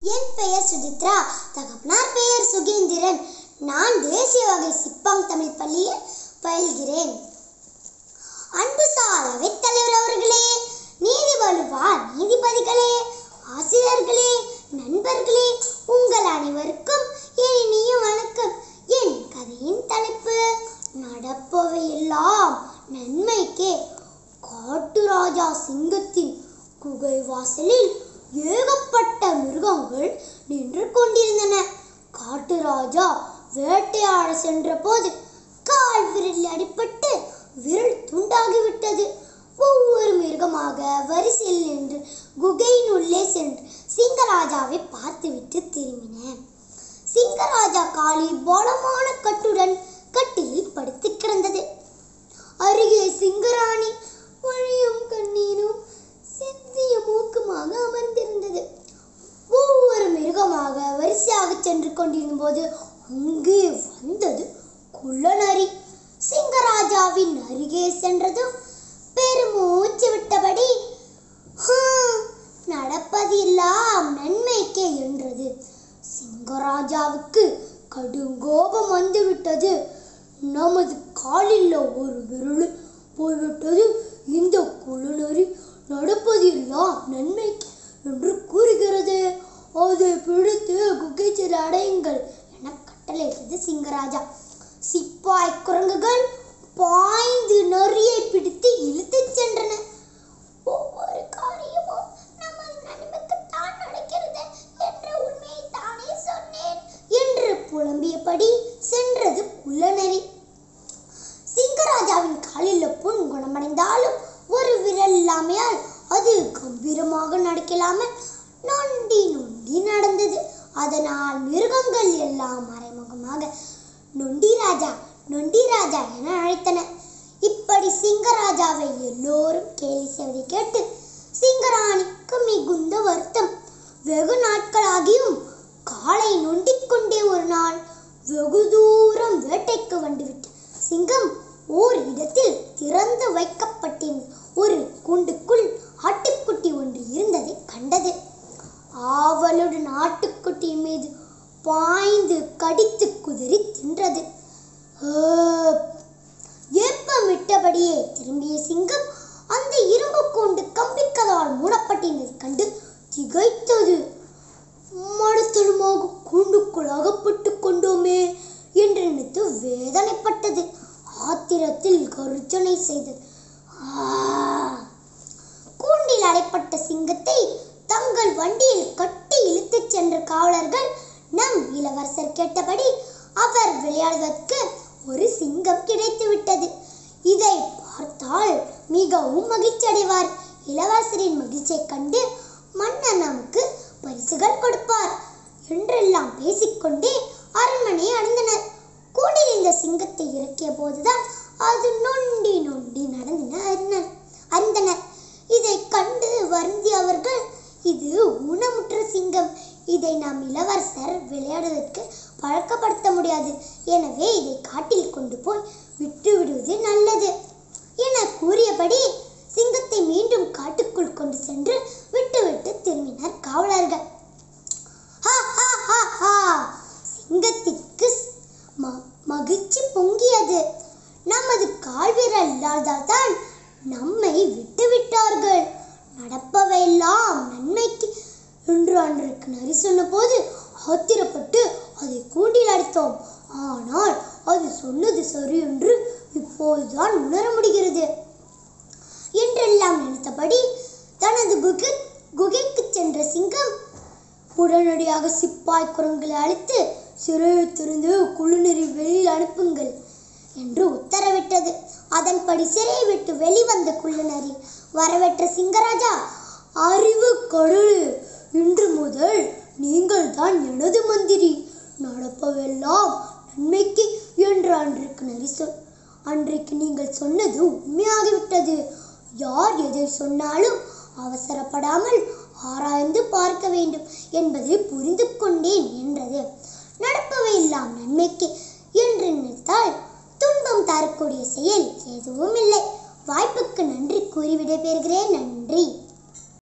என் பெயர் சுஜித்ரா தகப்பனார் பெயர் சுகேந்திரன் நான் தேசிய வகை சிப்பாங் தமிழ் பள்ளியில் பயில்கிறேன் அன்பு சார் அவைத்தலைவர் அவர்களே நீதி வலுவார் நீதிபதிகளே ஆசிரியர்களே நண்பர்களே உங்கள் அனைவருக்கும் என் இனிய வணக்கம் என் கதையின் தலைப்பு நடப்பவையெல்லாம் நன்மைக்கே காட்டு ராஜா சிங்கத்தின் குகை வாசலில் ஏகப்பட்ட மிருகங்கள் நின்று கொண்டிருந்தன காட்டு ராஜா வேட்டையாட சென்றபோது கால் விரலில் அடிபட்டு விரல் துண்டாகிவிட்டது ஒவ்வொரு மிருகமாக வரிசையில் நின்று குகையின் உள்ளே சென்று சிங்கராஜாவை பார்த்துவிட்டு திரும்பின சிங்கராஜா காலில் பலமான கட்டுடன் கட்டிலில் படுத்து கிடந்தது அருகே சிங்கராணி வழியும் கண்ணீரும் சிந்திய மூக்குமாக அமர்ந்திருந்தது ஒவ்வொரு மிருகமாக வரிசையாக சென்று கொண்டிருந்த போது அங்கே வந்தது குள்ளநரி சிங்கராஜாவின் அருகே சென்றதும் பெருமூச்சு விட்டபடி "ஹம், நடப்பதெல்லாம் நன்மைக்கே என்றது சிங்கராஜாவுக்கு கடுங்கோபம் வந்துவிட்டது நமது காலில் ஒரு விரல் போய்விட்டது இந்த குழுநரி நடப்பதெல்லாம் நன்மைக்கு என்று கூறுகிறது அதை பிடித்து குகை சில அடையுங்கள் என கட்டளையிட்டது சிங்கராஜா சிப்பாய் குரங்குகள் பாய்ந்து நரியை பிடித்து இழுத்துச் சென்றன ஒவ்வொரு காரியமும் நமது நன்மைக்குத்தான் நடக்கிறது என்ற உண்மையை தானே சொன்னேன் என்று புலம்பியபடி சென்றது குள்ளநரி சிங்கராஜாவின் காலில் புண் குணமடைந்தாலும் ஒரு விரல் இல்லாமையால் அது கம்பீரமாக நடக்கலாமல் நொண்டி நொண்டி நடந்தது அதனால் மிருகங்கள் எல்லாம் மறைமுகமாக நொண்டி ராஜா நொண்டி ராஜா என அழைத்தன இப்படி சிங்கராஜாவை எல்லோரும் கேலி செய்வதை கேட்டு சிங்கராணிக்கு மிகுந்த வருத்தம் வெகு நாட்களாகியும் காலை நொண்டிக் கொண்டே ஒரு நாள் வெகு தூரம் வேட்டைக்கு வந்துவிட்ட சிங்கம் ஓர் இடத்தில் திறந்து வைக்கப்பட்டிருந்த ஒரு கூண்டுக்குள் ஆட்டுக்குட்டி ஒன்று இருந்ததை கண்டது ஆவலுடன் ஆட்டுக்குட்டியின் மீது பாய்ந்து கடித்து குதறி தின்றது ஆ, ஏப்பமிட்டபடியே திரும்பிய சிங்கம் அந்த இரும்பு கூண்டு கம்பிக்கதால் மூடப்பட்டிருந்ததை கண்டு திகைத்தது மடத்தனமாக கூண்டுக்குள் அகப்பட்டு கொண்டோமே என்று நினைத்து வேதனைப்பட்டது ஆத்திரத்தில் கர்ஜனை செய்தது ஆ! கூண்டில் அடைப்பட்ட சிங்கத்தை தங்கள் வண்டியில் கட்டி இழுத்துச் சென்ற காவலர்கள் நம் இளவரசர் கேட்டபடி அவர் விளையாடுவதற்கு ஒரு சிங்கம் கிடைத்து விட்டது இதை பார்த்தால் மிகவும் மகிழ்ச்சி அடைவார் இளவரசரின் மகிழ்ச்சியைக் கண்டு மன்னர் நமக்கு பரிசுகள் கொடுப்பார் என்றெல்லாம் பேசிக்கொண்டே அரண்மனையை அடைந்தனர் கூண்டில் இந்த சிங்கத்தை இறக்கிய போதுதான் அது நொண்டி நொண்டி நடந்தன அறிந்தனர் அறிந்தனர் இதை கண்டு வருந்திய அவர்கள் இது ஊனமுற்ற சிங்கம் இதை நாம் இளவரசர் விளையாடுவதற்கு பழக்கப்படுத்த முடியாது எனவே இதை காட்டில் கொண்டு போய் விட்டு விடுவது நல்லது என கூறியபடி சிங்கத்தை மீண்டும் காட்டுக்குள் கொண்டு சென்று விட்டுவிட்டு திரும்பினர் காவலர்கள் ஹா, ஹா, ஹா, ஹா. சிங்கத்திற்கு ம- மகிழ்ச்சி பொங்கியது நமது கால்விரல் இல்லாததால் நம்மை விட்டு விட்டார்கள் நடப்பவையெல்லாம் நன்மைக்கு என்று அன்றைக்கு நரி சொன்னபோது ஆத்திரப்பட்டு அதை கூண்டில் அடைத்தோம் ஆனால் அது சொன்னது சரி என்று இப்போதுதான் உணர முடிகிறது என்றெல்லாம் நினைத்தபடி தனது குகை குகைக்கு சென்ற சிங்கம் உடனடியாக சிப்பாய் குரங்களை அழைத்து சிறையை திறந்து குழுநெறி வெளியில் அனுப்புங்கள் என்று உத்தரவிட்டது அதன்படி சிறையை விட்டு வெளிவந்த குள்ளநரி வரவேற்ற சிங்கராஜா அறிவு கடல் இன்று முதல் நீங்கள் தான் எனது மந்திரி நடப்பவெல்லாம் நன்மைக்கு என்று அன்றைக்கு நரி சொல் அன்றைக்கு நீங்கள் சொன்னது உண்மையாகிவிட்டது யார் எதை சொன்னாலும் அவசரப்படாமல் ஆராய்ந்து பார்க்க வேண்டும் என்பதை புரிந்து கொண்டேன் என்றது நடப்பவை எல்லாம் நன்மைக்கு என்று நினைத்தால் துன்பம் தரக்கூடிய செயல் எதுவும் இல்லை வாய்ப்புக்கு நன்றி கூறி விடைபெறுகிறேன் நன்றி